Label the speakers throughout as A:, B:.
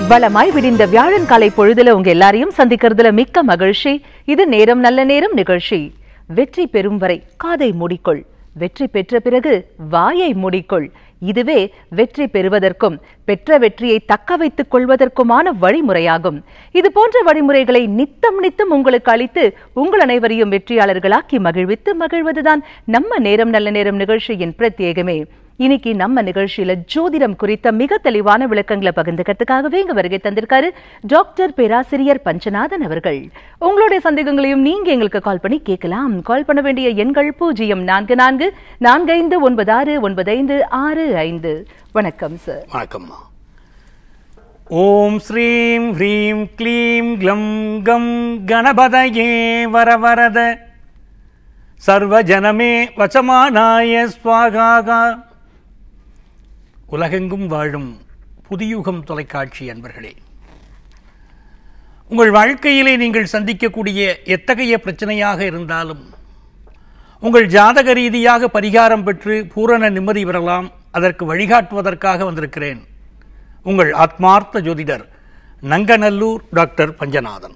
A: வளமாய் விடிந்த வியாழன் காலை பொழுதுல உங்க எல்லாரையும் சந்திக்கிறதுல மிக்க மகிழ்ச்சி இது நேரம் நல்ல நேரம் நிகழ்ச்சி வெற்றி பெறும் வரை காதை மூடிக்கொள் வெற்றி பெற்ற பிறகு வாயை மூடிக்கொள் இதுவே வெற்றி பெறுவதற்கும் பெற்ற வெற்றியை தக்க வைத்துக் கொள்வதற்குமான வழிமுறையாகும் இது போன்ற வழிமுறைகளை நித்தம் நித்தம் உங்களுக்கு அளித்து உங்கள் அனைவரையும் வெற்றியாளர்களாக்கி மகிழ்வித்து மகிழ்வதுதான் நம்ம நேரம் நல்ல நேரம் நிகழ்ச்சியின் பிரத்யேகமே இன்னைக்கு நம்ம நிகழ்ச்சியில ஜோதிடம் குறித்த மிக தெளிவான விளக்கங்களை பகிர்ந்துக்கிறதுக்காகவே இங்க வருகை தந்திருக்காரு டாக்டர் பேராசிரியர் பஞ்சநாதன் அவர்கள் உங்களுடைய சந்தேகங்களையும் நீங்க எங்களுக்கு கால் பண்ணி கேட்கலாம் கால் பண்ண வேண்டிய எண்கள் பூஜ்ஜியம் நான்கு நான்கு நான்கு ஐந்து ஒன்பது ஆறு ஒன்பது ஐந்து ஆறு ஐந்து வணக்கம் சார்
B: வணக்கம்மா ஓம் ஸ்ரீம் ஹ்ரீம் க்ளீம் க்ளம் கம் கணபதயே வரவரத சர்வஜனமே வசமானாய ஸ்வாகாகா உலகெங்கும் வாழும் புதியுகம் தொலைக்காட்சி அன்பர்களே உங்கள் வாழ்க்கையிலே நீங்கள் சந்திக்கக்கூடிய எத்தகைய பிரச்சனையாக இருந்தாலும் உங்கள் ஜாதக ரீதியாக பரிகாரம் பெற்று பூரண நிம்மதி பெறலாம் அதற்கு வழிகாட்டுவதற்காக வந்திருக்கிறேன் உங்கள் ஆத்மார்த்த ஜோதிடர் நங்கநல்லூர் டாக்டர் பஞ்சநாதன்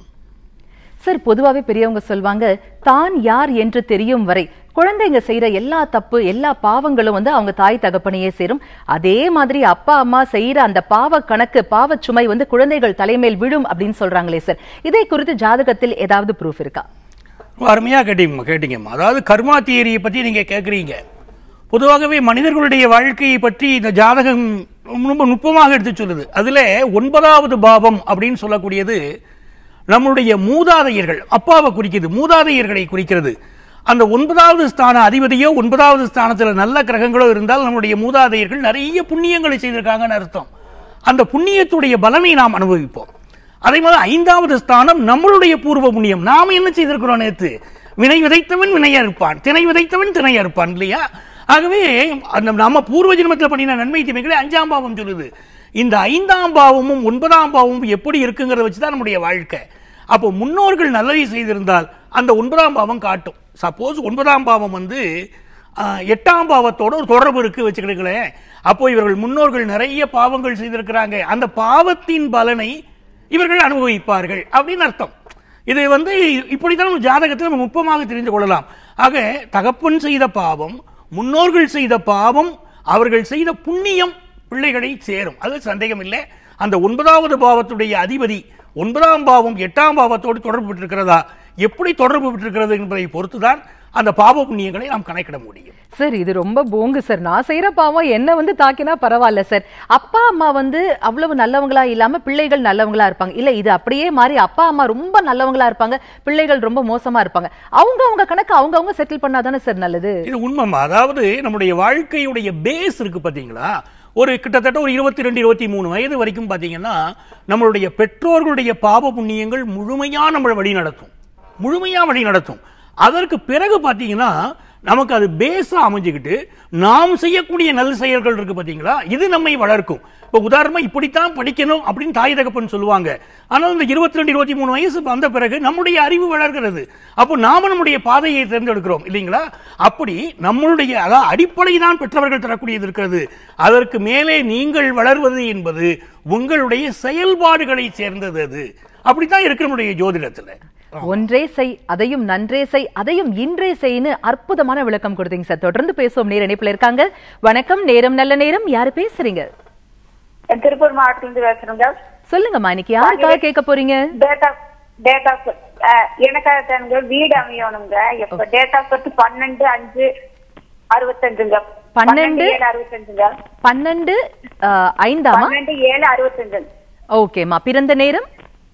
A: சார் பொதுவாவே பெரியவங்க சொல்வாங்க தான் யார் என்று தெரியும் வரை குழந்தைங்க செய்யற எல்லா தப்பு எல்லா பாவங்களும் வந்து அவங்க தாய் தகப்பனையே சேரும் அதே மாதிரி அப்பா அம்மா செய்யற அந்த பாவ கணக்கு பாவ சுமை வந்து குழந்தைகள் தலைமேல் விழும் அப்படின்னு சொல்றாங்களே சார் இதை குறித்து ஜாதகத்தில் ஏதாவது ப்ரூஃப் இருக்கா
B: ரொம்ப அருமையா கேட்டீங்க கேட்டீங்கம்மா அதாவது கர்மா தியரியை பற்றி நீங்க கேட்குறீங்க பொதுவாகவே மனிதர்களுடைய வாழ்க்கையை பற்றி இந்த ஜாதகம் ரொம்ப நுட்பமாக எடுத்து சொல்லுது அதுல ஒன்பதாவது பாவம் அப்படின்னு சொல்லக்கூடியது நம்முடைய மூதாதையர்கள் அப்பாவை குறிக்கிறது மூதாதையர்களை குறிக்கிறது அந்த ஒன்பதாவது ஸ்தான அதிபதியோ ஒன்பதாவது ஸ்தானத்தில் நல்ல கிரகங்களோ இருந்தால் நம்முடைய மூதாதையர்கள் நிறைய புண்ணியங்களை செய்திருக்காங்கன்னு அர்த்தம் அந்த புண்ணியத்துடைய பலனை நாம் அனுபவிப்போம் அதே மாதிரி ஐந்தாவது ஸ்தானம் நம்மளுடைய பூர்வ புண்ணியம் நாம என்ன செய்திருக்கிறோம் நேத்து வினை விதைத்தவன் வினையா இருப்பான் திணை விதைத்தவன் திணையா இருப்பான் இல்லையா ஆகவே அந்த நம்ம பூர்வ ஜென்மத்தில் பண்ணின நன்மை தீமைகளை அஞ்சாம் பாவம் சொல்லுது இந்த ஐந்தாம் பாவமும் ஒன்பதாம் பாவமும் எப்படி இருக்குங்கிறத வச்சு தான் நம்முடைய வாழ்க்கை அப்போ முன்னோர்கள் நல்லதை செய்திருந்தால் அந்த ஒன்பதாம் பாவம் காட்டும் சப்போஸ் ஒன்பதாம் பாவம் வந்து ஆஹ், எட்டாம் பாவத்தோட ஒரு தொடர்பு இருக்கு வச்சுக்கிடுங்களேன் அப்போ இவர்கள் முன்னோர்கள் நிறைய பாவங்கள் செய்திருக்கிறாங்க அந்த பாவத்தின் பலனை இவர்கள் அனுபவிப்பார்கள் அப்படின்னு அர்த்தம் இது வந்து இப்படித்தான் நம்ம ஜாதகத்தில் நம்ம நுட்பமாக தெரிந்து கொள்ளலாம் ஆக தகப்பன் செய்த பாவம் முன்னோர்கள் செய்த பாவம் அவர்கள் செய்த புண்ணியம் பிள்ளைகளை சேரும் அது சந்தேகம் இல்லை அந்த ஒன்பதாவது பாவத்துடைய அதிபதி ஒன்பதாம் பாவம் எட்டாம் பாவத்தோடு தொடர்பு பெற்றிருக்கிறதா எப்படி தொடர்பு பெற்றிருக்கிறது என்பதை பொறுத்துதான் அந்த பாவ புண்ணியங்களை நாம் கணக்கிட முடியும்
A: சார் இது ரொம்ப போங்கு சார் நான் செய்யற பாவம் என்ன வந்து தாக்கினா பரவாயில்ல சார் அப்பா அம்மா வந்து அவ்வளவு நல்லவங்களா இல்லாம பிள்ளைகள் நல்லவங்களா இருப்பாங்க இல்ல இது அப்படியே மாறி அப்பா அம்மா ரொம்ப நல்லவங்களா இருப்பாங்க பிள்ளைகள் ரொம்ப மோசமா இருப்பாங்க அவங்க அவங்க கணக்கு அவங்க அவங்க செட்டில் பண்ணாதானே சார் நல்லது
B: இது உண்மைமா அதாவது நம்முடைய வாழ்க்கையுடைய பேஸ் இருக்கு பாத்தீங்களா ஒரு கிட்டத்தட்ட ஒரு இருபத்தி ரெண்டு இருபத்தி மூணு வயது வரைக்கும் பாத்தீங்கன்னா நம்மளுடைய பெற்றோர்களுடைய பாவ புண்ணியங்கள் முழுமையா நம்மளை வழி நடத்தும் முழுமையா வழி நடத்தும் அதற்கு பிறகு பாத்தீங்கன்னா நமக்கு அது பேஸா அமைஞ்சுக்கிட்டு நாம் செய்யக்கூடிய நல்ல செயல்கள் இருக்கு பாத்தீங்களா இது நம்மை வளர்க்கும் இப்போ உதாரணமா இப்படித்தான் படிக்கணும் அப்படின்னு தாய் தகப்பன் சொல்லுவாங்க ஆனால் இந்த இருபத்தி ரெண்டு இருபத்தி மூணு வயசு வந்த பிறகு நம்முடைய அறிவு வளர்கிறது அப்போ நாம நம்முடைய பாதையை தேர்ந்தெடுக்கிறோம் இல்லைங்களா அப்படி நம்மளுடைய அதாவது அடிப்படை தான் பெற்றவர்கள் தரக்கூடியது இருக்கிறது அதற்கு மேலே நீங்கள் வளர்வது என்பது உங்களுடைய செயல்பாடுகளை சேர்ந்தது அது அப்படித்தான் இருக்கு நம்முடைய ஜோதிடத்துல
A: ஒன்றே செய் அதையும் நன்றே செய் அதையும் இன்றே செய்ன்னு அற்புதமான விளக்கம் கொடுத்தீங்க சார் தொடர்ந்து பேசுவோம் நேர இணைப்புல இருக்காங்க வணக்கம் நேரம் நல்ல நேரம் யாரு பேசுறீங்க
C: திருப்பூர் மாவட்டத்திலிருந்து பேசுறேங்க
A: சொல்லுங்கம்மா இன்னைக்கு யாருக்காக கேட்க போறீங்க
C: டேட் ஆஃப் டேட் ஆஃப் எனக்காக தானுங்க வீடு அமையணுங்க எப்ப டேட் ஆஃப் பர்த் பன்னெண்டு அஞ்சு அறுபத்தஞ்சுங்க
A: பன்னெண்டு?
C: ஏழு அறுபத்தஞ்சுங்க
A: பன்னெண்டு ஆஹ், ஐந்தாமா
C: பன்னெண்டு ஏழு அறுபத்தஞ்சு
A: ஓகேம்மா பிறந்த நேரம்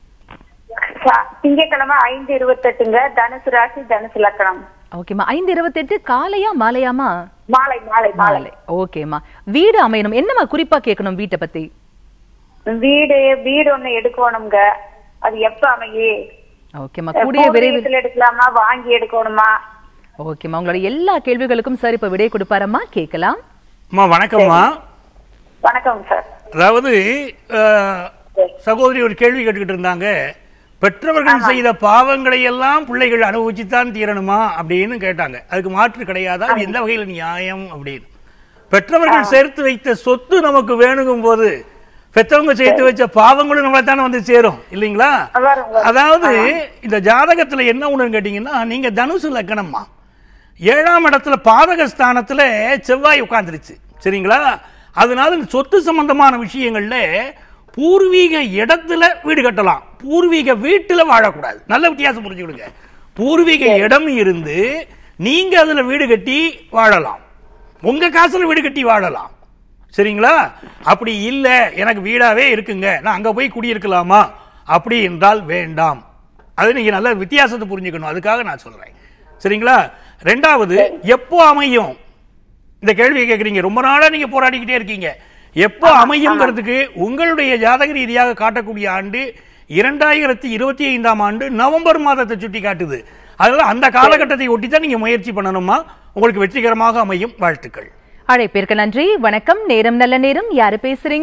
C: ச- திங்கட்கிழமை ஐந்து இருபத்தெட்டுங்க தனுசு ராசி தனுசு லக்கணம்
A: ஓகேம்மா ஐந்து இருபத்தெட்டு காலையா மாலையாமா
C: மாலை மாலை மாலை
A: மாலை ஓகேம்மா வீடு அமையணும் என்னம்மா குறிப்பா கேட்கணும் வீட்டை பத்தி
C: வீடு வீடு ஒண்ணு எடுக்கணுங்க அது எப்ப அமையி
A: ஓகேம்மா கூடிய விரைவில்
C: பூர்வீகத்துல எடுக்கலாமா வாங்கி எடுக்கணுமா
A: ஓகேம்மா உங்களோட எல்லா கேள்விகளுக்கும் சார் இப்ப விடை கொடுப்பாரம்மா கேட்கலாம்
B: அம்மா வணக்கம்மா
C: வணக்கம் சார்
B: அதாவது அஹ், சகோதரி ஒரு கேள்வி கேட்டுக்கிட்டு இருந்தாங்க பெற்றவர்கள் செய்த பாவங்களை எல்லாம் பிள்ளைகள் அனுபவிச்சுத்தான் தீரணுமா அப்படின்னு கேட்டாங்க அதுக்கு மாற்று கிடையாதா அது எந்த வகையில் நியாயம் அப்படின்னு பெற்றவர்கள் சேர்த்து வைத்த சொத்து நமக்கு வேணுங்கும் போது பெத்தவங்க சேர்த்து வச்ச பாவங்களும் நம்மளை தானே வந்து சேரும் இல்லைங்களா
C: வரும், வரும்.
B: அதாவது இந்த ஜாதகத்துல என்ன ஒண்ணுன்னு கேட்டீங்கன்னா நீங்க தனுசு லக்னம்மா ஏழாம் இடத்துல பாதக ஸ்தானத்துல செவ்வாய் உட்கார்ந்துருச்சு சரிங்களா அதனால இந்த சொத்து சம்பந்தமான விஷயங்கள்ல பூர்வீக இடத்துல வீடு கட்டலாம் பூர்வீக வீட்டுல வாழக்கூடாது நல்ல வித்தியாசம் புரிஞ்சுக்கிடுங்க பூர்வீக இடம் இருந்து நீங்க அதுல வீடு கட்டி வாழலாம் உங்க காசுல வீடு கட்டி வாழலாம் சரிங்களா அப்படி இல்ல எனக்கு வீடாவே இருக்குங்க நான் அங்க போய் குடியிருக்கலாமா அப்படி என்றால் வேண்டாம் அது நீங்க நல்ல வித்தியாசத்தை புரிஞ்சுக்கணும் அதுக்காக நான் சொல்றேன் சரிங்களா ரெண்டாவது எப்போ அமையும் இந்த கேள்வியை கேட்குறீங்க ரொம்ப நாளா நீங்க போராடிக்கிட்டே இருக்கீங்க எப்போ அமையுங்கிறதுக்கு உங்களுடைய ஜாதக ரீதியாக காட்டக்கூடிய ஆண்டு இரண்டாயிரத்தி இருபத்தி ஐந்தாம் ஆண்டு நவம்பர் மாதத்தை சுட்டி காட்டுது அதனால அந்த காலகட்டத்தை ஒட்டி தான் நீங்க முயற்சி பண்ணணுமா உங்களுக்கு வெற்றிகரமாக அமையும் வாழ்த்துக்கள்
A: அழைப்பிற்கு நன்றி வணக்கம் நேரம் நல்ல நேரம் யாரு பேசுறீங்க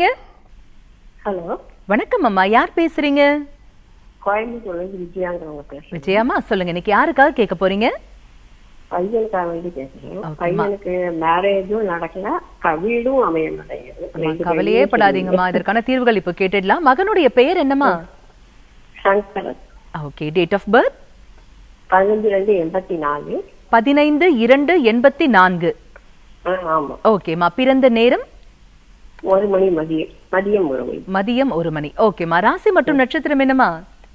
D: ஹலோ
A: வணக்கம் அம்மா யார் பேசுறீங்க
D: கோயம்புத்தூர்ல இருந்து விஜயாங்கிறவங்க பேசுறேன்
A: விஜயம்மா சொல்லுங்க இன்னைக்கு யாருக்காக கேட்க போறீங்க
D: பையனுக்காக வேண்டி பேசுறேன்
A: ஓகேம்மா.
D: பையனுக்கு மேரேஜும் நடக்கல க- வீடும் அமைய மாட்டேங்குது
A: அம்மா,
D: ரெண்டு
A: கவலையே
D: பேருமே
A: படாதீங்கம்மா இதற்கான தீர்வுகள் இப்ப கேட்டுடலாம் மகனுடைய பெயர் என்னம்மா
D: Sankaran
A: okay date of birth
D: பதினஞ்சு ரெண்டு எண்பத்தி நாலு
A: பதினைந்து இரண்டு எண்பத்தி நான்கு
D: ஆ, ஆமா
A: ஓகேம்மா பிறந்த நேரம்
D: ஒரு மணி மதியம் மதியம் ஒரு மணி
A: மதியம் ஒரு மணி ஓகேம்மா ராசி மற்றும் நட்சத்திரம் என்னம்மா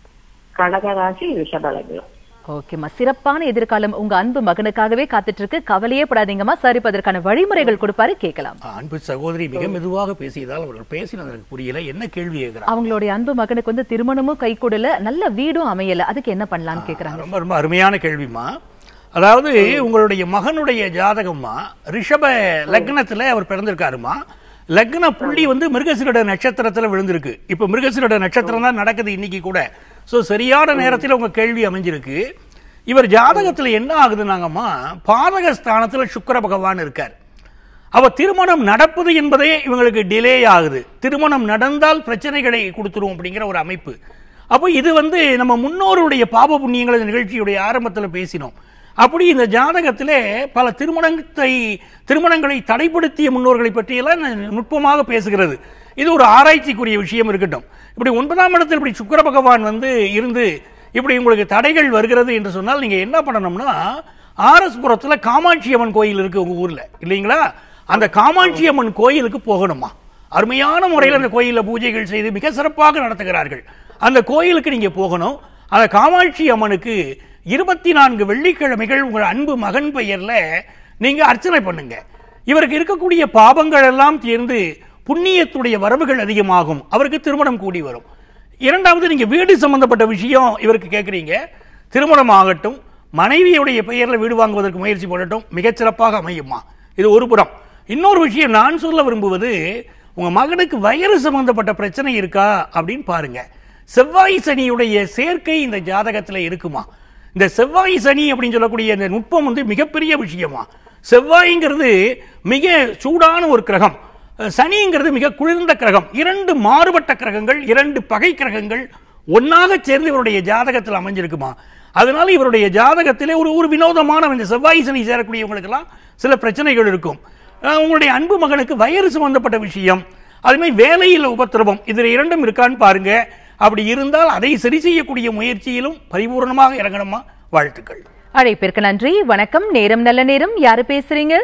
D: கடகராசி ரிஷபலக்னம்
A: ஓகேம்மா சிறப்பான எதிர்காலம் உங்க அன்பு மகனுக்காகவே காத்துட்டு இருக்கு கவலையே படாதீங்கம்மா சார் இப்ப அதற்கான வழிமுறைகள் கொடுப்பாரு கேட்கலாம்
B: அன்பு சகோதரி மிக மெதுவாக பேசியதால் அவர்கள் பேசினது எனக்கு புரியல என்ன கேள்வி கேட்கிறாங்க
A: அவங்களுடைய அன்பு மகனுக்கு வந்து திருமணமும் கைகூடல நல்ல வீடும் அமையல அதுக்கு என்ன பண்ணலாம்னு கேக்குறாங்க
B: ரொம்ப ரொம்ப அருமையான கேள்விமா அதாவது உங்களுடைய மகனுடைய ஜாதகம்மா ரிஷப லக்னத்துல அவர் பிறந்திருக்காருமா லக்ன புள்ளி வந்து மிருகசிரட நட்சத்திரத்துல விழுந்திருக்கு இப்ப மிருகசிரட நட்சத்திரம் தான் நடக்குது இன்னைக்கு கூட சோ சரியான நேரத்தில் உங்க கேள்வி அமைஞ்சிருக்கு இவர் ஜாதகத்துல என்ன ஆகுதுனாங்கம்மா பாதக ஸ்தானத்துல சுக்கிர பகவான் இருக்கார் அவ திருமணம் நடப்பது என்பதே இவங்களுக்கு டிலே ஆகுது திருமணம் நடந்தால் பிரச்சனைகளை கொடுத்துரும் அப்படிங்கிற ஒரு அமைப்பு அப்போ இது வந்து நம்ம முன்னோருடைய பாப புண்ணியங்கள் இந்த நிகழ்ச்சியுடைய ஆரம்பத்துல பேசினோம் அப்படி இந்த ஜாதகத்திலே பல திருமணத்தை திருமணங்களை தடைப்படுத்திய முன்னோர்களை பற்றியெல்லாம் ந- நுட்பமாக பேசுகிறது இது ஒரு ஆராய்ச்சிக்குரிய விஷயம் இருக்கட்டும் இப்படி ஒன்பதாம் இடத்தில் இப்படி சுக்கிர பகவான் வந்து இருந்து இப்படி உங்களுக்கு தடைகள் வருகிறது என்று சொன்னால் நீங்க என்ன பண்ணணும்னா ஆர்எஸ்புரத்துல காமாட்சி அம்மன் கோயில் இருக்கு உங்க ஊர்ல இல்லைங்களா அந்த காமாட்சி அம்மன் கோயிலுக்கு போகணுமா அருமையான முறையில் அந்த கோயிலில் பூஜைகள் செய்து மிக சிறப்பாக நடத்துகிறார்கள் அந்த கோயிலுக்கு நீங்க போகணும் அந்த காமாட்சி அம்மனுக்கு இருபத்தி நான்கு வெள்ளிக்கிழமைகள் உங்கள் அன்பு மகன் பெயர்ல நீங்க அர்ச்சனை பண்ணுங்க இவருக்கு இருக்கக்கூடிய பாபங்கள் எல்லாம் தீர்ந்து புண்ணியத்துடைய வரவுகள் அதிகமாகும் அவருக்கு திருமணம் கூடி வரும் இரண்டாவது நீங்க வீடு சம்பந்தப்பட்ட விஷயம் இவருக்கு கேட்குறீங்க திருமணம் ஆகட்டும் மனைவியுடைய பெயர்ல வீடு வாங்குவதற்கு முயற்சி பண்ணட்டும் மிகச்சிறப்பாக அமையுமா இது ஒரு புறம் இன்னொரு விஷயம் நான் சொல்ல விரும்புவது உங்க மகனுக்கு வயிறு சம்பந்தப்பட்ட பிரச்சனை இருக்கா அப்படின்னு பாருங்க செவ்வாய் சனியுடைய சேர்க்கை இந்த ஜாதகத்துல இருக்குமா இந்த செவ்வாய் சனி அப்படின்னு சொல்லக்கூடிய இந்த நுட்பம் வந்து மிகப்பெரிய விஷயமா செவ்வாய்ங்கிறது மிக சூடான ஒரு கிரகம் அஹ் சனிங்கிறது மிக குளிர்ந்த கிரகம் இரண்டு மாறுபட்ட கிரகங்கள் இரண்டு பகை கிரகங்கள் ஒன்னாக சேர்ந்து இவருடைய ஜாதகத்தில் அமைஞ்சிருக்குமா அதனால இவருடைய ஜாதகத்திலே ஒரு ஒரு வினோதமான இந்த செவ்வாய் சனி சேரக்கூடியவங்களுக்கெல்லாம் சில பிரச்சனைகள் இருக்கும் அஹ் உங்களுடைய அன்பு மகனுக்கு வயிறு சம்பந்தப்பட்ட விஷயம் அதுமாதிரி வேலையில் உபத்திரவம் இதில் இரண்டும் இருக்கான்னு பாருங்க அப்படி இருந்தால் அதை சரி செய்யக்கூடிய முயற்சியிலும் பரிபூர்ணமாக இறங்கணுமா வாழ்த்துக்கள்
A: அழைப்பிற்கு நன்றி வணக்கம் நேரம் நல்ல நேரம் யாரு பேசுறீங்க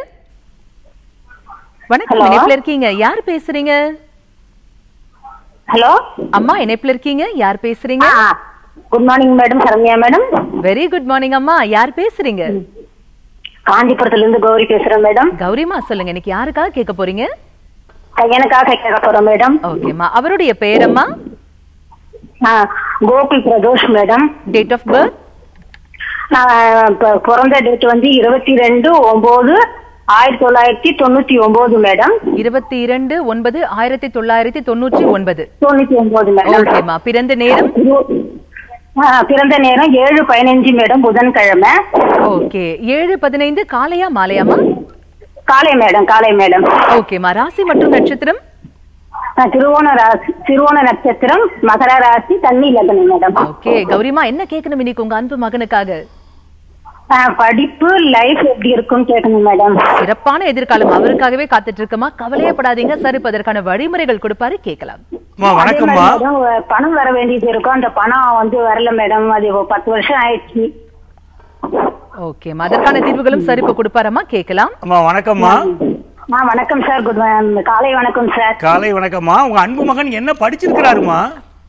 A: வணக்கம்
C: Hello.
A: இணைப்புல இருக்கீங்க யார் பேசுறீங்க
C: ஹலோ
A: அம்மா இணைப்புல இருக்கீங்க யார் பேசுறீங்க
C: good morning madam Saranya madam
A: very good morning அம்மா யார் பேசுறீங்க
C: காஞ்சிபுரத்துல இருந்து கௌரி பேசுறேன் மேடம்
A: கௌரிமா சொல்லுங்க இன்னைக்கு யாருக்காக கேட்க போறீங்க
C: எனக்காக கேட்க போறோம் மேடம்
A: ஓகேம்மா அவருடைய பெயரம்மா
C: Gokul Pradosh madam
A: date of birth
C: நான் ப- பிறந்த டேட் வந்து இருபத்தி ரெண்டு ஒன்பது ஆயிரத்தி தொள்ளாயிரத்தி தொண்ணூத்தி ஒன்பது மேடம்
A: இருபத்தி இரண்டு ஒன்பது ஆயிரத்தி தொள்ளாயிரத்தி தொண்ணூற்றி ஒன்பது
C: தொண்ணூத்தி ஒன்பது மேடம்
A: ஓகேம்மா பிறந்த நேரம்
C: ஆ, பிறந்த நேரம் ஏழு பதினஞ்சு மேடம் புதன்கிழமை
A: ஓகே ஏழு பதினைந்து காலையா மாலையாமா
C: காலை மேடம் காலை மேடம்
A: ஓகேம்மா ராசி மற்றும் நட்சத்திரம்
C: ஆ, திருவோண ராசி திருவோண நட்சத்திரம் மகர ராசி தண்ணி லக்னம் மேடம்
A: ஓகே கௌரிமா என்ன கேட்கணும் இன்னைக்கு உங்க அன்பு மகனுக்காக
E: படிப்பு லைஃப் எப்படி இருக்கும்னு கேட்கணும் மேடம்
A: சிறப்பான எதிர்காலம் அவருக்காகவே காத்துட்டு இருக்கமா கவலையப்படாதீங்க சார் இப்ப அதற்கான வழிமுறைகள் கொடுப்பாரு கேட்கலாம்
B: அம்மா வணக்கம்மா
E: மேடம் பணம் வர வேண்டியது இருக்கும் அந்த பணம் வந்து வரல மேடம் அது ஒரு பத்து வருஷம் ஆயிடுச்சு
A: ஓகே அதற்கான தீர்வுகளும் சார் இப்ப கொடுப்பாரம்மா கேட்கலாம்
B: அம்மா வணக்கம்மா
E: ஆ வணக்கம் சார் குட் காலை வணக்கம் சார்
B: காலை வணக்கம்மா உங்க அன்பு மகன் என்ன படிச்சிருக்கிறாருமா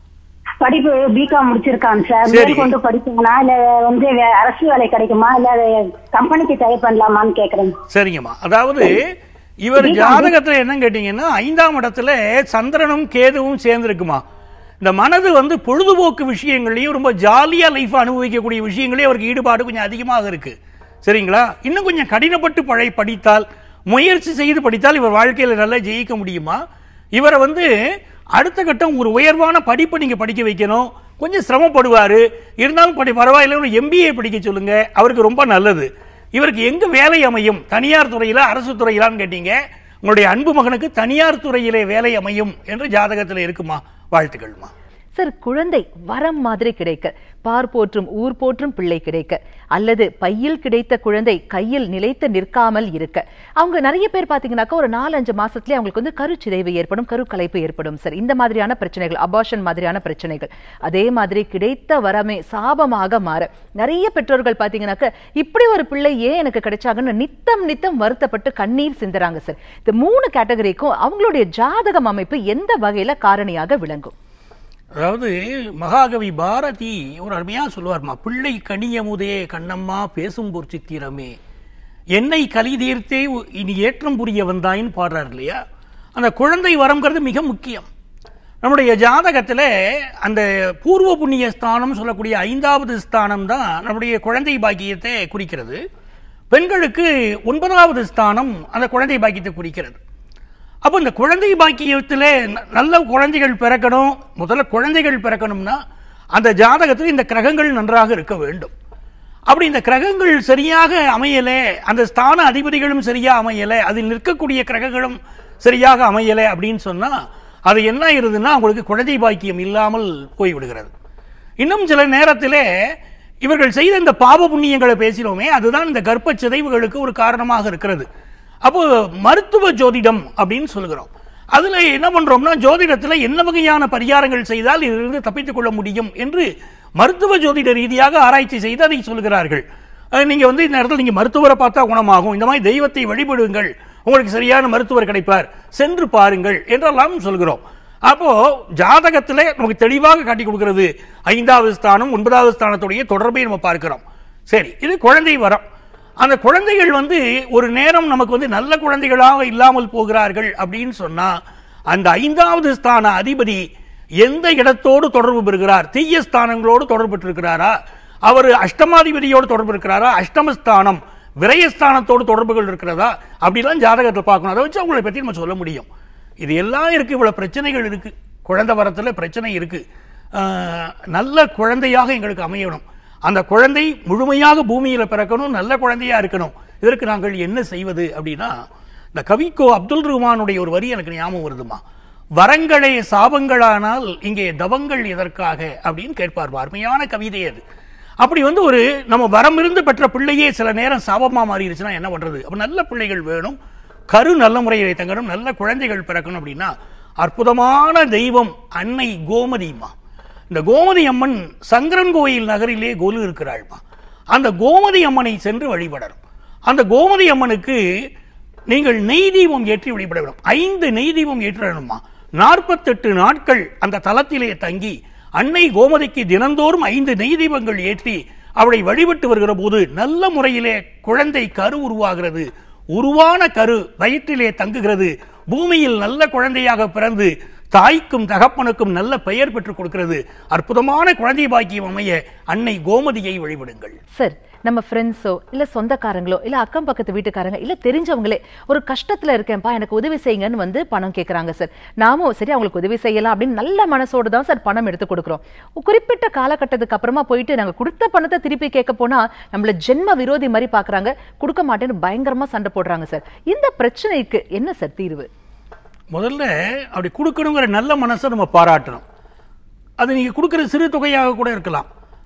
E: படிப்பு பிகாம் முடிச்சிருக்காங்க சார்
B: சரி.
E: மேற்கொண்டு படிப்பாங்களா இல்ல வந்து வே- அரசு வேலை கிடைக்குமா இல்ல கம்பெனிக்கு ட்ரை பண்ணலாமான்னு கேக்குறேன்
B: சரிங்கம்மா அதாவது இவர் ஜாதகத்துல என்ன கேட்டீங்கன்னா ஐந்தாம் இடத்துல சந்திரனும் கேதுவும் சேர்ந்திருக்குமா இந்த மனது வந்து பொழுதுபோக்கு விஷயங்களையும் ரொம்ப ஜாலியா லைஃப் அனுபவிக்கக்கூடிய விஷயங்களையும் அவருக்கு ஈடுபாடு கொஞ்சம் அதிகமாக இருக்கு சரிங்களா இன்னும் கொஞ்சம் கடினப்பட்டு பழை படித்தால் முயற்சி செய்து படித்தால் இவர் வாழ்க்கையில நல்லா ஜெயிக்க முடியுமா இவரை வந்து அடுத்த கட்டம் ஒரு உயர்வான படிப்பை நீங்க படிக்க வைக்கணும் கொஞ்சம் சிரமப்படுவாரு இருந்தாலும் படி பரவாயில்ல ஒரு எம்பிஏ படிக்க சொல்லுங்க அவருக்கு ரொம்ப நல்லது இவருக்கு எங்க வேலை அமையும் தனியார் துறையில அரசு துறையிலான்னு கேட்டீங்க உங்களுடைய அன்பு மகனுக்கு தனியார் துறையிலே வேலை அமையும் என்று ஜாதகத்தில் இருக்குமா வாழ்த்துக்கள்மா
A: சார் குழந்தை வரம் மாதிரி கிடைக்க பார் போற்றும் ஊர் போற்றும் பிள்ளை கிடைக்க அல்லது பையில் கிடைத்த குழந்தை கையில் நிலைத்து நிற்காமல் இருக்க அவங்க நிறைய பேர் பாத்தீங்கன்னாக்கா ஒரு நாலஞ்சு மாசத்துலயே அவங்களுக்கு வந்து கருச்சிதைவு ஏற்படும் கருக்கலைப்பு ஏற்படும் சார் இந்த மாதிரியான பிரச்சனைகள் அபார்ஷன் மாதிரியான பிரச்சனைகள் அதே மாதிரி கிடைத்த வரமே சாபமாக மாற நிறைய பெற்றோர்கள் பாத்தீங்கன்னாக்க இப்படி ஒரு பிள்ளை ஏன் எனக்கு கிடைச்சாங்கன்னு நித்தம் நித்தம் வருத்தப்பட்டு கண்ணீர் சிந்துறாங்க சார் இந்த மூணு கேட்டகரிக்கும் அவங்களுடைய ஜாதகம் அமைப்பு எந்த வகையில காரணியாக விளங்கும்
B: அதாவது மகாகவி பாரதி ஒரு அருமையா சொல்லுவார்மா பிள்ளை கனியமுதே கண்ணம்மா பேசும் பொற்சித்திரமே என்னை கலி தீர்த்தே உ- இனி ஏற்றம் புரிய வந்தாயின்னு பாடுறார் இல்லையா அந்த குழந்தை வரம்ங்கிறது மிக முக்கியம் நம்முடைய ஜாதகத்துல அந்த பூர்வ புண்ணிய ஸ்தானம் சொல்லக்கூடிய ஐந்தாவது ஸ்தானம் தான் நம்முடைய குழந்தை பாக்கியத்தை குறிக்கிறது பெண்களுக்கு ஒன்பதாவது ஸ்தானம் அந்த குழந்தை பாக்கியத்தை குறிக்கிறது அப்போ இந்த குழந்தை பாக்கியத்தில் ந- நல்ல குழந்தைகள் பிறக்கணும் முதல்ல குழந்தைகள் பிறக்கணும்னா அந்த ஜாதகத்தில் இந்த கிரகங்கள் நன்றாக இருக்க வேண்டும் அப்படி இந்த கிரகங்கள் சரியாக அமையலை அந்த ஸ்தான அதிபதிகளும் சரியா அமையலை அதில் நிற்கக்கூடிய கிரகங்களும் சரியாக அமையலை அப்படின்னு சொன்னா அது என்ன ஆயிருதுன்னா உங்களுக்கு குழந்தை பாக்கியம் இல்லாமல் போய்விடுகிறது இன்னும் சில நேரத்திலே இவர்கள் செய்த இந்த பாவ புண்ணியங்களை பேசினோமே அதுதான் இந்த கர்ப்ப சிதைவுகளுக்கு ஒரு காரணமாக இருக்கிறது அப்போ மருத்துவ ஜோதிடம் அப்படின்னு சொல்கிறோம் அதுல என்ன பண்றோம்னா ஜோதிடத்துல என்ன வகையான பரிகாரங்கள் செய்தால் இதிலிருந்து தப்பித்துக் கொள்ள முடியும் என்று மருத்துவ ஜோதிட ரீதியாக ஆராய்ச்சி செய்து அதை சொல்கிறார்கள் அஹ் நீங்க வந்து இந்த இடத்துல நீங்க மருத்துவரை பார்த்தா குணமாகும் இந்த மாதிரி தெய்வத்தை வழிபடுங்கள் உங்களுக்கு சரியான மருத்துவர் கிடைப்பார் சென்று பாருங்கள் என்றெல்லாம் சொல்கிறோம் அப்போ ஜாதகத்திலே நமக்கு தெளிவாக காட்டி கொடுக்கிறது ஐந்தாவது ஸ்தானம் ஒன்பதாவது ஸ்தானத்துடைய தொடர்பை நம்ம பார்க்கிறோம் சரி இது குழந்தை வரம் அந்த குழந்தைகள் வந்து ஒரு நேரம் நமக்கு வந்து நல்ல குழந்தைகளாக இல்லாமல் போகிறார்கள் அப்படின்னு சொன்னா அந்த ஐந்தாவது ஸ்தான அதிபதி எந்த இடத்தோடு தொடர்பு பெறுகிறார் தீய ஸ்தானங்களோடு தொடர்பு பெற்றிருக்கிறாரா அவர் அஷ்டமாதிபதியோடு தொடர்பு இருக்கிறாரா அஷ்டமஸ்தானம் விரயஸ்தானத்தோடு தொடர்புகள் இருக்கிறதா அப்படிலாம் ஜாதகத்தை பார்க்கணும் அதை வச்சு அவங்களை பத்தி நம்ம சொல்ல முடியும் இது எல்லாம் இருக்கு இவ்வளவு பிரச்சனைகள் இருக்கு குழந்தை வரத்துல பிரச்சனை இருக்கு ஆஹ், நல்ல குழந்தையாக எங்களுக்கு அமையணும் அந்த குழந்தை முழுமையாக பூமியில பிறக்கணும் நல்ல குழந்தையா இருக்கணும் இதற்கு நாங்கள் என்ன செய்வது அப்படின்னா இந்த கவிக்கோ அப்துல் ரஹ்மானுடைய ஒரு வரி எனக்கு ஞாபகம் வருதுமா வரங்களே சாபங்களானால் இங்கே தவங்கள் எதற்காக அப்படின்னு கேட்பார் அருமையான கவிதை அது அப்படி வந்து ஒரு நம்ம வரம் இருந்து பெற்ற பிள்ளையே சில நேரம் சாபமா மாறிடுச்சுன்னா என்ன பண்றது அப்ப நல்ல பிள்ளைகள் வேணும் கரு நல்ல முறையில் தங்கணும் நல்ல குழந்தைகள் பிறக்கணும் அப்படின்னா அற்புதமான தெய்வம் அன்னை கோமதிமா இந்த கோமதி அம்மன் சங்கரன் கோயில் நகரிலே கோலு இருக்கிறாள்மா அந்த கோமதி அம்மனை சென்று வழிபடணும் அந்த கோமதி அம்மனுக்கு நீங்கள் நெய் தீபம் ஏற்றி வழிபட வேண்டும் ஐந்து நெய் தீபம் ஏற்றணுமா நாற்பத்தெட்டு நாட்கள் அந்த தலத்திலே தங்கி அன்னை கோமதிக்கு தினந்தோறும் ஐந்து நெய் தீபங்கள் ஏற்றி அவளை வழிபட்டு வருகிற போது நல்ல முறையிலே குழந்தை கரு உருவாகிறது உருவான கரு வயிற்றிலே தங்குகிறது பூமியில் நல்ல குழந்தையாக பிறந்து தாய்க்கும் தகப்பனுக்கும் நல்ல பெயர் பெற்றுக் கொடுக்கிறது அற்புதமான குழந்தை பாக்கியம் அமைய அன்னை கோமதியை வழிபடுங்கள்
A: சார் நம்ம ஃப்ரெண்ட்ஸோ இல்ல சொந்தக்காரங்களோ இல்ல அக்கம் பக்கத்து வீட்டுக்காரங்க இல்ல தெரிஞ்சவங்களே ஒரு கஷ்டத்துல இருக்கேன்ப்பா எனக்கு உதவி செய்யுங்கன்னு வந்து பணம் கேக்குறாங்க சார் நாமும் சரி அவங்களுக்கு உதவி செய்யலாம் அப்படின்னு நல்ல மனசோடு தான் சார் பணம் எடுத்து கொடுக்குறோம் குறிப்பிட்ட காலகட்டத்துக்கு அப்புறமா போயிட்டு நாங்க கொடுத்த பணத்தை திருப்பி கேட்க போனா நம்மள ஜென்ம விரோதி மாதிரி பாக்குறாங்க கொடுக்க மாட்டேன்னு பயங்கரமா சண்டை போடுறாங்க சார் இந்த பிரச்சனைக்கு என்ன சார் தீர்வு
B: முதல்ல அப்படி கொடுக்கணுங்கிற நல்ல மனசை நம்ம பாராட்டணும் அது நீங்க கொடுக்கிற சிறு தொகையாக கூட இருக்கலாம்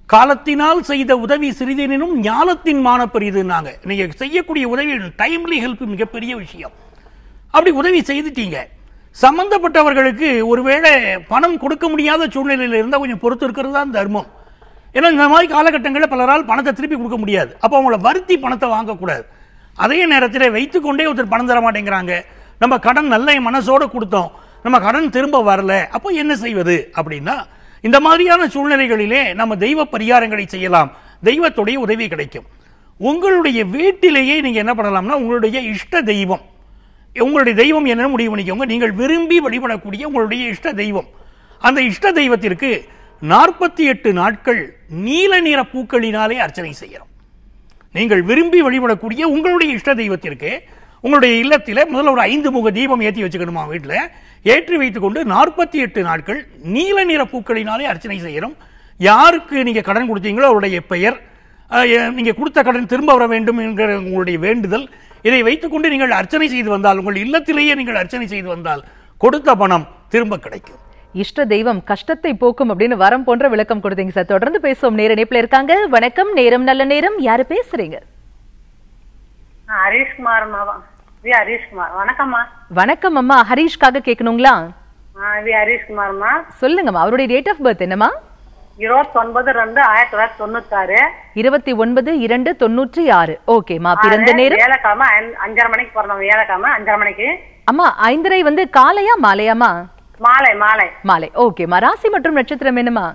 B: காலத்தினால் செய்த உதவி சிறிதெனினும் ஞானத்தின் மானப்பெரியதுன்னாங்க நீங்க செய்யக்கூடிய உதவி டைம்லி ஹெல்ப் மிகப்பெரிய விஷயம் அப்படி உதவி செய்துட்டீங்க சம்பந்தப்பட்டவர்களுக்கு ஒருவேளை பணம் கொடுக்க முடியாத சூழ்நிலையில் இருந்தால் கொஞ்சம் பொறுத்து இருக்கிறது தான் தர்மம் ஏன்னா இந்த மாதிரி காலகட்டங்களில் பலரால் பணத்தை திருப்பி கொடுக்க முடியாது அப்போ அவங்கள வருத்தி பணத்தை வாங்கக்கூடாது அதே நேரத்தில் வைத்துக்கொண்டே ஒருத்தர் பணம் தர மாட்டேங்கிறாங்க நம்ம கடன் நல்ல மனசோட கொடுத்தோம் நம்ம கடன் திரும்ப வரல அப்போ என்ன செய்வது அப்படின்னா இந்த மாதிரியான சூழ்நிலைகளிலே நம்ம தெய்வ பரிகாரங்களை செய்யலாம் தெய்வத்துடைய உதவி கிடைக்கும் உங்களுடைய வீட்டிலேயே நீங்க என்ன பண்ணலாம்னா உங்களுடைய இஷ்ட தெய்வம் உங்களுடைய தெய்வம் என்னன்னு முடிவு பண்ணிக்கோங்க நீங்கள் விரும்பி வழிபடக்கூடிய உங்களுடைய இஷ்ட தெய்வம் அந்த இஷ்ட தெய்வத்திற்கு நாற்பத்தி எட்டு நாட்கள் நீல நிற பூக்களினாலே அர்ச்சனை செய்யணும் நீங்கள் விரும்பி வழிபடக்கூடிய உங்களுடைய இஷ்ட தெய்வத்திற்கு உங்களுடைய இல்லத்தில் முதல்ல ஒரு ஐந்து முக தீபம் ஏற்றி வச்சுக்கணுமா வீட்டில் ஏற்றி வைத்துக்கொண்டு நாற்பத்தி எட்டு நாட்கள் நீல நிற பூக்களினாலே அர்ச்சனை செய்யணும் யாருக்கு நீங்க கடன் கொடுத்தீங்களோ அவருடைய பெயர் அஹ், எ- நீங்க கொடுத்த கடன் திரும்ப வர வேண்டும் என்கிற உங்களுடைய வேண்டுதல் இதை வைத்துக்கொண்டு நீங்கள் அர்ச்சனை செய்து வந்தால் உங்கள் இல்லத்திலேயே நீங்கள் அர்ச்சனை செய்து வந்தால் கொடுத்த பணம் திரும்ப கிடைக்கும்
A: இஷ்ட தெய்வம் கஷ்டத்தை போக்கும் அப்படின்னு வரம் போன்ற விளக்கம் கொடுத்தீங்க சார் தொடர்ந்து பேசுவோம் நேர இணைப்புல இருக்காங்க வணக்கம் நேரம் நல்ல நேரம் யாரு பேசுறீங்க
F: ஹரீஷ்குமார் மாவா வி ஹரீஷ்குமார் வணக்கம்மா
A: வணக்கம் அம்மா ஹரீஷ்காக கேட்கணுங்களா
F: ஆ, வி ஹரீஷ்குமார்மா
A: சொல்லுங்கம்மா அவருடைய டேட் ஆஃப் பர்த் என்னம்மா
F: இருபத்தொன்பது ரெண்டு ஆயிரத்தி தொள்ளாயிரத்தி தொண்ணூத்தாறு
A: இருபத்தி ஒன்பது இரண்டு தொண்ணூற்றி ஆறு ஓகேம்மா பிறந்த நேரம்
F: ஏழக்கிழமை ஐந்து- அஞ்சரை மணிக்கு பிறந்தவங்க ஏழக்கிழமை அஞ்சரை மணிக்கு
A: அம்மா ஐந்தரை வந்து காலையா மாலையாம்மா
F: மாலை மாலை
A: மாலை ஓகேம்மா ராசி மற்றும் நட்சத்திரம் என்னம்மா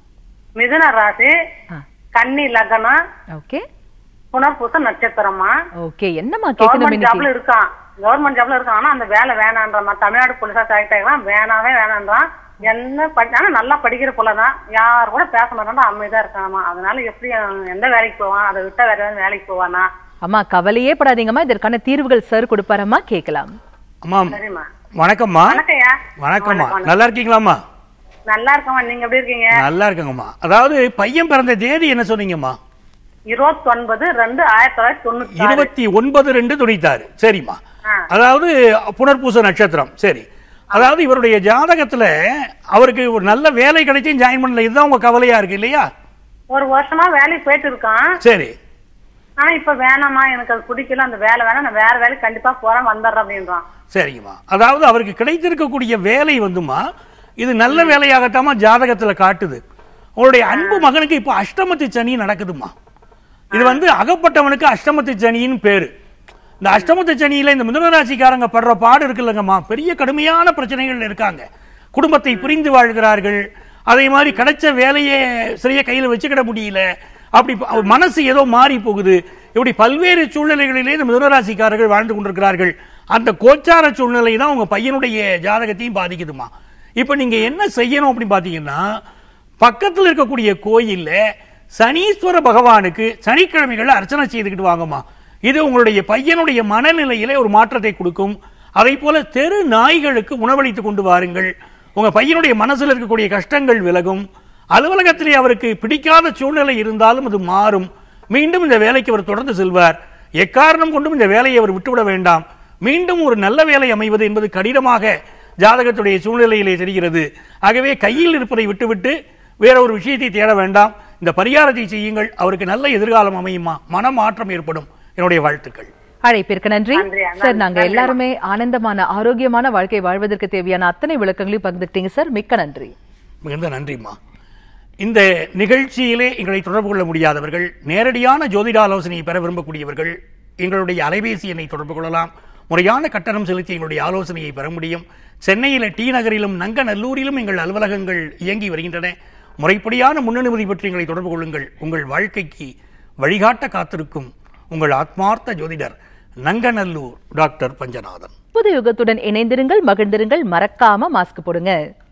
F: மிதுன ராசி
A: ஆ,
F: கன்னி லக்னம்
A: ஓகே
F: புனர்பூச நட்சத்திரமா
A: ஓகே என்னம்மா கேட்கணும்
F: கவர்மெண்ட் ஜாப்ல
A: இன்னைக்கு
F: இருக்கான் கவர்மெண்ட் ஜாப்ல இருக்கான் ஆனா அந்த வேலை வேணான்றமா தமிழ்நாடு போலீஸா செலக்ட் ஆகிக்கலாம் வேணாவே வேணான்றான் என்ன படி ஆனா நல்லா படிக்கிற போலதான் யார் கூட பேச மாட்டான் அமைதியா இருக்கானாமா அதனால எப்படி அவன் எந்த வேலைக்கு போவான் அதை விட்டா வேற ஏதாவது வேலைக்கு போவானா
A: அம்மா கவலையே படாதீங்கம்மா இதற்கான தீர்வுகள் சார் கொடுப்பாரம்மா கேட்கலாம்
B: அம்மா
F: சரிம்மா
B: வணக்கம்மா
F: வணக்கம்யா
B: வணக்கம்மா
F: வணக்கம்.
B: நல்லா இருக்கீங்களாம்மா
F: நல்லா இருக்கம்மா நீங்க எப்படி இருக்கீங்க
B: நல்லா இருக்கங்கம்மா அதாவது பையன் பிறந்த தேதி என்ன சொன்னீங்கம்மா
F: இருபத்தி ஒன்பது ரெண்டு ஆயிரத்தி தொள்ளாயிரத்தி தொண்ணூத்தி ஆறு.
B: இருபத்தி ஒன்பது ரெண்டு தொண்ணூத்தாறு சரிம்மா
F: ஆ.
B: அதாவது புனர்பூச நட்சத்திரம் சரி அதாவது இவருடைய ஜாதகத்துல அவருக்கு ஒரு நல்ல வேலை கிடைச்சும் ஜாயின் பண்ணல இதுதான் உங்க கவலையா இருக்கு இல்லையா
F: ஒரு வருஷமா வேலைக்கு போயிட்டு இருக்கான்
B: சரி
F: ஆனா இப்ப வேணாமா எனக்கு அது பிடிக்கல அந்த வேலை வேணாம் நான் வேற வேலைக்கு கண்டிப்பா போறேன் வந்துடுறேன் அப்படின்றான்
B: சரிங்கம்மா அதாவது அவருக்கு கிடைத்திருக்கக்கூடிய வேலை வந்துமா இது நல்ல வேலையாகத்தாம்மா ஜாதகத்துல காட்டுது உங்களுடைய அன்பு மகனுக்கு இப்போ அஷ்டமத்து சனி நடக்குதுமா இது வந்து அகப்பட்டவனுக்கு அஷ்டமத்து சனின்னு பேரு இந்த அஷ்டமத்து சனியில இந்த மிதுன ராசிக்காரங்க படுற பாடு இருக்குல்லங்கம்மா பெரிய கடுமையான பிரச்சனைகள் இருக்காங்க குடும்பத்தை பிரிந்து வாழ்கிறார்கள் அதே மாதிரி கிடைச்ச வேலையை சரியா கையில வச்சுக்கிட முடியல அப்படி ப- அவர் மனசு ஏதோ மாறி போகுது இப்படி பல்வேறு சூழ்நிலைகளிலே இந்த மிதுனராசிக்காரர்கள் வாழ்ந்து கொண்டிருக்கிறார்கள் அந்த கோச்சார சூழ்நிலை தான் உங்க பையனுடைய ஜாதகத்தையும் பாதிக்குதுமா இப்ப நீங்க என்ன செய்யணும் அப்படின்னு பாத்தீங்கன்னா பக்கத்தில் இருக்கக்கூடிய கோயில்ல சனீஸ்வர பகவானுக்கு சனிக்கிழமைகள் அர்ச்சனை செய்துக்கிட்டு வாங்கம்மா இது உங்களுடைய பையனுடைய மனநிலையிலே ஒரு மாற்றத்தை கொடுக்கும் அதை போல தெரு நாய்களுக்கு உணவளித்து கொண்டு வாருங்கள் உங்க பையனுடைய மனசுல இருக்கக்கூடிய கஷ்டங்கள் விலகும் அலுவலகத்திலே அவருக்கு பிடிக்காத சூழ்நிலை இருந்தாலும் அது மாறும் மீண்டும் இந்த வேலைக்கு அவர் தொடர்ந்து செல்வார் எக்காரணம் கொண்டும் இந்த வேலையை அவர் விட்டுவிட வேண்டாம் மீண்டும் ஒரு நல்ல வேலை அமைவது என்பது கடினமாக ஜாதகத்துடைய சூழ்நிலையிலே தெரிகிறது ஆகவே கையில் இருப்பதை விட்டுவிட்டு வேற ஒரு விஷயத்தை தேட வேண்டாம் இந்த பரிகாரத்தை செய்யுங்கள் அவருக்கு நல்ல எதிர்காலம் அமையுமா மனமாற்றம் ஏற்படும் என்னுடைய வாழ்த்துக்கள்
A: அழைப்பிற்கு நன்றி
F: நன்றி, நன்றி,
A: சார் நாங்க
F: நன்றிம்மா.
A: எல்லாருமே ஆனந்தமான ஆரோக்கியமான வாழ்க்கை வாழ்வதற்கு தேவையான அத்தனை விளக்கங்களையும் பகிர்ந்துட்டீங்க சார் மிக்க நன்றி
B: மிகுந்த நன்றிம்மா இந்த நிகழ்ச்சியிலே எங்களை தொடர்பு கொள்ள முடியாதவர்கள் நேரடியான ஜோதிட ஆலோசனையை பெற விரும்பக்கூடியவர்கள் எங்களுடைய அலைபேசி எண்ணை தொடர்பு கொள்ளலாம் முறையான கட்டணம் செலுத்தி எங்களுடைய ஆலோசனையை பெற முடியும் சென்னையில் டி நகரிலும் நங்கநல்லூரிலும் எங்கள் அலுவலகங்கள் இயங்கி வருகின்றன முறைப்படியான முன்னனுமதி பற்றி எங்களை தொடர்பு கொள்ளுங்கள் உங்கள் வாழ்க்கைக்கு வழிகாட்ட காத்திருக்கும் உங்கள் ஆத்மார்த்த ஜோதிடர் நங்கநல்லூர் டாக்டர் பஞ்சநாதன்
A: புது யுகத்துடன் இணைந்திருங்கள் மகிழ்ந்திருங்கள் மறக்காம மாஸ்க் போடுங்க